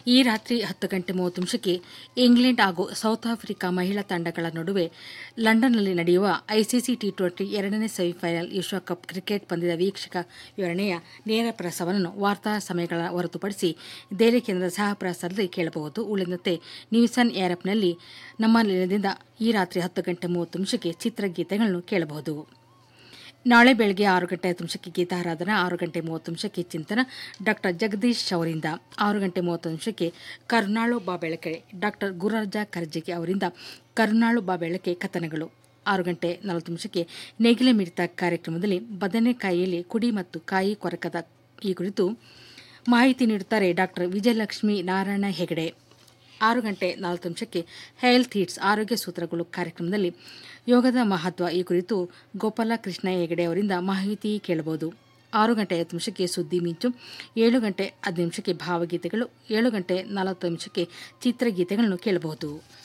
ಈ ರಾತ್ರಿ ಹತ್ತು ಗಂಟೆ ಮೂವತ್ತು ನಿಮಿಷಕ್ಕೆ ಇಂಗ್ಲೆಂಡ್ ಹಾಗೂ ಸೌತ್ ಆಫ್ರಿಕಾ ಮಹಿಳಾ ತಂಡಗಳ ನಡುವೆ ಲಂಡನ್ನಲ್ಲಿ ನಡೆಯುವ ಐಸಿಸಿ ಟಿ ಟ್ವೆಂಟಿ ಎರಡನೇ ಸೆಮಿಫೈನಲ್ ವಿಶ್ವಕಪ್ ಕ್ರಿಕೆಟ್ ಪಂದ್ಯದ ವೀಕ್ಷಕ ವಿವರಣೆಯ ನೇರ ಪ್ರಸಾರವನ್ನು ವಾರ್ತಾ ಸಮಯಗಳ ಹೊರತುಪಡಿಸಿ ದೆಹಲಿ ಕೇಂದ್ರದ ಸಹ ಪ್ರಸಾರದಲ್ಲಿ ಕೇಳಬಹುದು ಉಳಿದಂತೆ ನ್ಯೂಸನ್ ಆ್ಯಪ್ನಲ್ಲಿ ನಮ್ಮ ನಿಲಯದಿಂದ ಈ ರಾತ್ರಿ ಹತ್ತು ಗಂಟೆ ಮೂವತ್ತು ನಿಮಿಷಕ್ಕೆ ಚಿತ್ರಗೀತೆಗಳನ್ನು ಕೇಳಬಹುದು ನಾಳೆ ಬೆಳಗ್ಗೆ ಆರು ಗಂಟೆ ಹತ್ತು ನಿಮಿಷಕ್ಕೆ ಗೀತಾರಾಧನಾ ಆರು ಗಂಟೆ ಮೂವತ್ತು ನಿಮಿಷಕ್ಕೆ ಚಿಂತನ ಡಾಕ್ಟರ್ ಜಗದೀಶ್ ಅವರಿಂದ ಆರು ಗಂಟೆ ಮೂವತ್ತು ನಿಮಿಷಕ್ಕೆ ಕರುನಾಳು ಬಾ ಬೆಳಕೆ ಡಾಕ್ಟರ್ ಗುರುರಾಜ ಕರ್ಜಿಗೆ ಅವರಿಂದ ಕರುನಾಳು ಬಾ ಬೆಳಕೆ ಕಥನಗಳು ಆರು ಗಂಟೆ ನಲವತ್ತು ನಿಮಿಷಕ್ಕೆ ನೇಗಿಲೆ ಮಿಡಿತ ಕಾರ್ಯಕ್ರಮದಲ್ಲಿ ಬದನೆಕಾಯಿಯಲ್ಲಿ ಕುಡಿ ಮತ್ತು ಕಾಯಿ ಕೊರಕದ ಈ ಕುರಿತು ಮಾಹಿತಿ ನೀಡುತ್ತಾರೆ ಡಾಕ್ಟರ್ ವಿಜಯಲಕ್ಷ್ಮಿ ನಾರಾಯಣ ಹೆಗಡೆ ಆರು ಗಂಟೆ ನಾಲ್ಕು ನಿಮಿಷಕ್ಕೆ ಹೆಲ್ತ್ ಹಿಟ್ಸ್ ಆರೋಗ್ಯ ಸೂತ್ರಗಳು ಕಾರ್ಯಕ್ರಮದಲ್ಲಿ ಯೋಗದ ಮಹತ್ವ ಈ ಕುರಿತು ಗೋಪಾಲ ಕೃಷ್ಣ ಹೆಗಡೆ ಅವರಿಂದ ಮಾಹಿತಿ ಕೇಳಬಹುದು ಆರು ಗಂಟೆ ಐವತ್ತು ನಿಮಿಷಕ್ಕೆ ಸುದ್ದಿ ಮಿಂಚು ಏಳು ಗಂಟೆ ಹತ್ತು ನಿಮಿಷಕ್ಕೆ ಭಾವಗೀತೆಗಳು ಏಳು ಗಂಟೆ ನಲವತ್ತು ನಿಮಿಷಕ್ಕೆ ಚಿತ್ರಗೀತೆಗಳನ್ನು ಕೇಳಬಹುದು